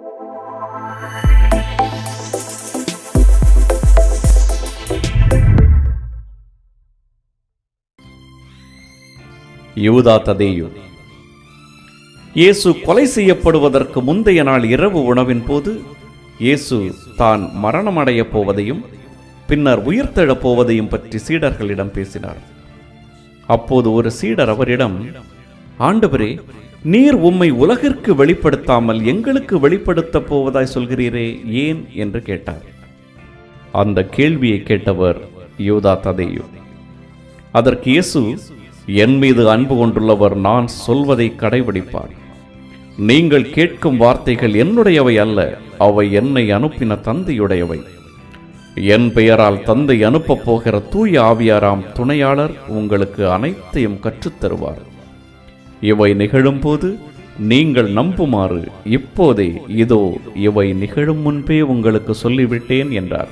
யூதா ததேயு இயேசு கொலை செய்யப்படுவதற்கு முந்தைய நாள் இரவு உணவின் போது இயேசு தான் மரணமடையப் போவதையும் பின்னர் உயிர்த்தெழப் போவதையும் பற்றி சீடர்களிடம் பேசினார் அப்போது ஒரு சீடர் அவரிடம் ஆண்டவரே நீர் உம்மை உலகிற்கு வெளிப்படுத்தாமல் எங்களுக்கு வெளிப்படுத்தப் போவதாய் சொல்கிறீரே ஏன் என்று கேட்டார் அந்த கேள்வியை கேட்டவர் யூதா ததேயு அதற்கு இயேசு என் மீது அன்பு கொண்டுள்ளவர் நான் சொல்வதை கடைபிடிப்பார் நீங்கள் கேட்கும் வார்த்தைகள் என்னுடையவை அல்ல அவை என்னை அனுப்பின தந்தையுடையவை என் பெயரால் தந்தை அனுப்பப் போகிற தூய ஆவியாராம் துணையாளர் உங்களுக்கு அனைத்தையும் கற்றுத் தருவார் இவை நிகழும்போது நீங்கள் நம்புமாறு இப்போதே இதோ இவை நிகழும் முன்பே உங்களுக்கு சொல்லிவிட்டேன் என்றார்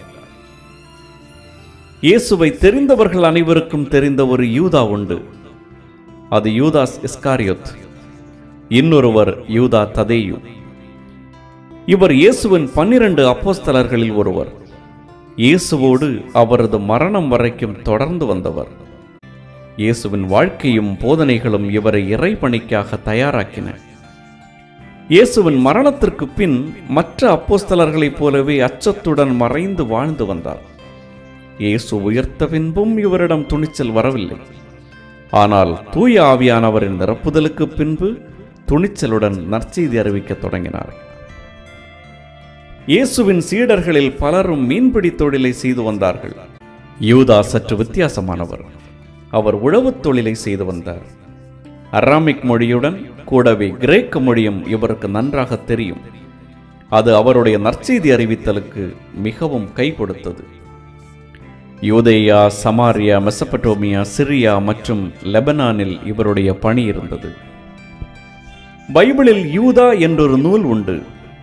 இயேசுவை தெரிந்தவர்கள் அனைவருக்கும் தெரிந்த ஒரு யூதா உண்டு அது யூதாஸ் இஸ்காரியோத் இன்னொருவர் யூதா ததேயு இவர் இயேசுவின் பன்னிரண்டு அப்போஸ்தலர்களில் ஒருவர் இயேசுவோடு அவரது மரணம் வரைக்கும் தொடர்ந்து வந்தவர் இயேசுவின் வாழ்க்கையும் போதனைகளும் இவரை இறைபணிக்காக தயாராக்கின இயேசுவின் மரணத்திற்கு பின் மற்ற அப்போஸ்தலர்களைப் போலவே அச்சத்துடன் மறைந்து வாழ்ந்து வந்தார் இயேசு உயர்த்த பின்பும் இவரிடம் துணிச்சல் வரவில்லை ஆனால் தூய ஆவியானவரின் நிரப்புதலுக்கு பின்பு துணிச்சலுடன் நற்செய்தி அறிவிக்கத் தொடங்கினார் இயேசுவின் சீடர்களில் பலரும் மீன்பிடி தொழிலை செய்து வந்தார்கள் யூதா சற்று வித்தியாசமானவர் அவர் உழவுத் தொழிலை செய்து வந்தார் அராமிக் மொழியுடன் கூடவே கிரேக்க மொழியும் இவருக்கு நன்றாக தெரியும் அது அவருடைய நற்செய்தி அறிவித்தலுக்கு மிகவும் கை கொடுத்தது யூதேயா சமாரியா மெசபட்டோமியா சிரியா மற்றும் லெபனானில் இவருடைய பணி இருந்தது பைபிளில் யூதா என்றொரு நூல் உண்டு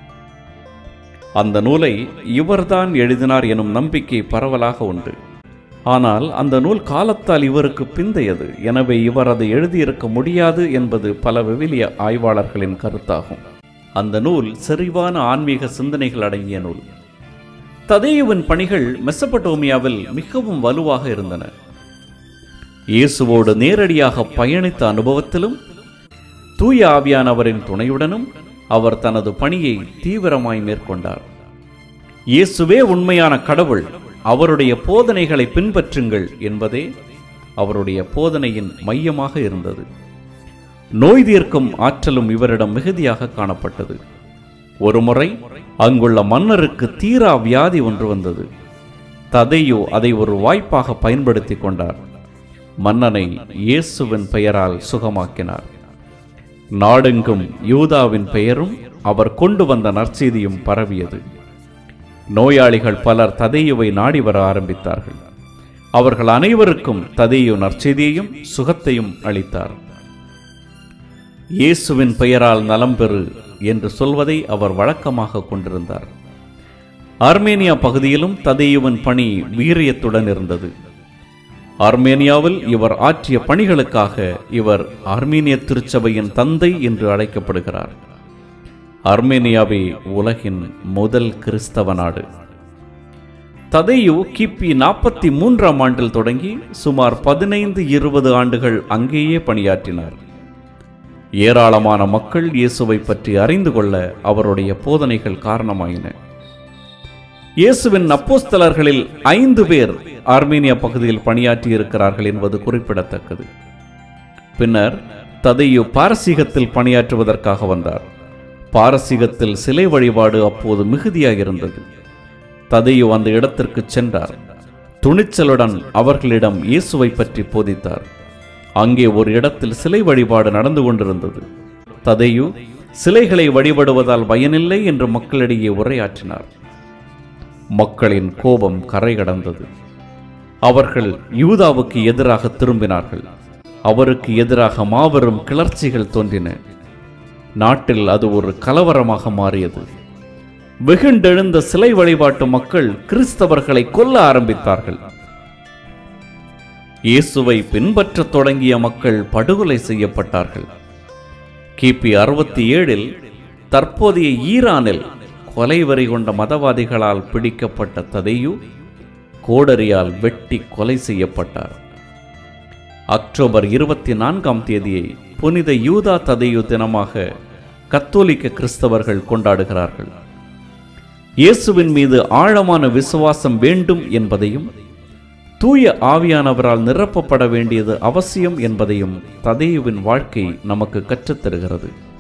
அந்த நூலை இவர்தான் எழுதினார் எனும் நம்பிக்கை பரவலாக உண்டு ஆனால் அந்த நூல் காலத்தால் இவருக்கு பிந்தையது எனவே இவர் அதை எழுதியிருக்க முடியாது என்பது பல விவிலிய ஆய்வாளர்களின் கருத்தாகும் அந்த நூல் செறிவான ஆன்மீக சிந்தனைகள் அடங்கிய நூல் ததேயுவின் பணிகள் மெசபடோமியாவில் மிகவும் வலுவாக இருந்தன இயேசுவோடு நேரடியாக பயணித்த அனுபவத்திலும் தூய ஆவியானவரின் துணையுடனும் அவர் தனது பணியை தீவிரமாய் மேற்கொண்டார் இயேசுவே உண்மையான கடவுள் அவருடைய போதனைகளை பின்பற்றுங்கள் என்பதே அவருடைய போதனையின் மையமாக இருந்தது நோய் தீர்க்கும் ஆற்றலும் இவரிடம் மிகுதியாக காணப்பட்டது ஒருமுறை அங்குள்ள மன்னருக்கு தீரா வியாதி ஒன்று வந்தது ததையோ அதை ஒரு வாய்ப்பாக பயன்படுத்தி கொண்டார் மன்னனை இயேசுவின் பெயரால் சுகமாக்கினார் நாடெங்கும் யூதாவின் பெயரும் அவர் கொண்டு வந்த நற்செய்தியும் பரவியது நோயாளிகள் பலர் ததையுவை நாடி வர ஆரம்பித்தார்கள் அவர்கள் அனைவருக்கும் ததையு நற்செய்தியையும் சுகத்தையும் அளித்தார் இயேசுவின் பெயரால் நலம் பெறு என்று சொல்வதை அவர் வழக்கமாக கொண்டிருந்தார் ஆர்மேனியா பகுதியிலும் ததேயுவின் பணி வீரியத்துடன் இருந்தது ஆர்மேனியாவில் இவர் ஆற்றிய பணிகளுக்காக இவர் ஆர்மீனிய திருச்சபையின் தந்தை என்று அழைக்கப்படுகிறார் ஆர்மேனியாவே உலகின் முதல் கிறிஸ்தவ நாடு ததையு கிபி நாற்பத்தி மூன்றாம் ஆண்டில் தொடங்கி சுமார் பதினைந்து இருபது ஆண்டுகள் அங்கேயே பணியாற்றினார் ஏராளமான மக்கள் இயேசுவை பற்றி அறிந்து கொள்ள அவருடைய போதனைகள் காரணமாயின இயேசுவின் அப்போஸ்தலர்களில் ஐந்து பேர் ஆர்மீனியா பகுதியில் பணியாற்றி இருக்கிறார்கள் என்பது குறிப்பிடத்தக்கது பின்னர் ததையு பாரசீகத்தில் பணியாற்றுவதற்காக வந்தார் பாரசீகத்தில் சிலை வழிபாடு அப்போது மிகுதியாக இருந்தது ததையு அந்த இடத்திற்கு சென்றார் துணிச்சலுடன் அவர்களிடம் இயேசுவை பற்றி போதித்தார் அங்கே ஒரு இடத்தில் சிலை வழிபாடு நடந்து கொண்டிருந்தது ததையு சிலைகளை வழிபடுவதால் பயனில்லை என்று மக்களிடையே உரையாற்றினார் மக்களின் கோபம் கரை கடந்தது அவர்கள் யூதாவுக்கு எதிராக திரும்பினார்கள் அவருக்கு எதிராக மாபெரும் கிளர்ச்சிகள் தோன்றின நாட்டில் அது ஒரு கலவரமாக மாறியது வெகுண்டெழுந்த சிலை வழிபாட்டு மக்கள் கிறிஸ்தவர்களை கொல்ல ஆரம்பித்தார்கள் இயேசுவை பின்பற்றத் தொடங்கிய மக்கள் படுகொலை செய்யப்பட்டார்கள் கிபி அறுபத்தி ஏழில் தற்போதைய ஈரானில் கொலைவெறி கொண்ட மதவாதிகளால் பிடிக்கப்பட்ட ததையு கோடரியால் வெட்டி கொலை செய்யப்பட்டார் அக்டோபர் இருபத்தி நான்காம் தேதியை புனித யூதா ததையு தினமாக கத்தோலிக்க கிறிஸ்தவர்கள் கொண்டாடுகிறார்கள் இயேசுவின் மீது ஆழமான விசுவாசம் வேண்டும் என்பதையும் தூய ஆவியானவரால் நிரப்பப்பட வேண்டியது அவசியம் என்பதையும் ததேயுவின் வாழ்க்கை நமக்கு கற்றுத்தருகிறது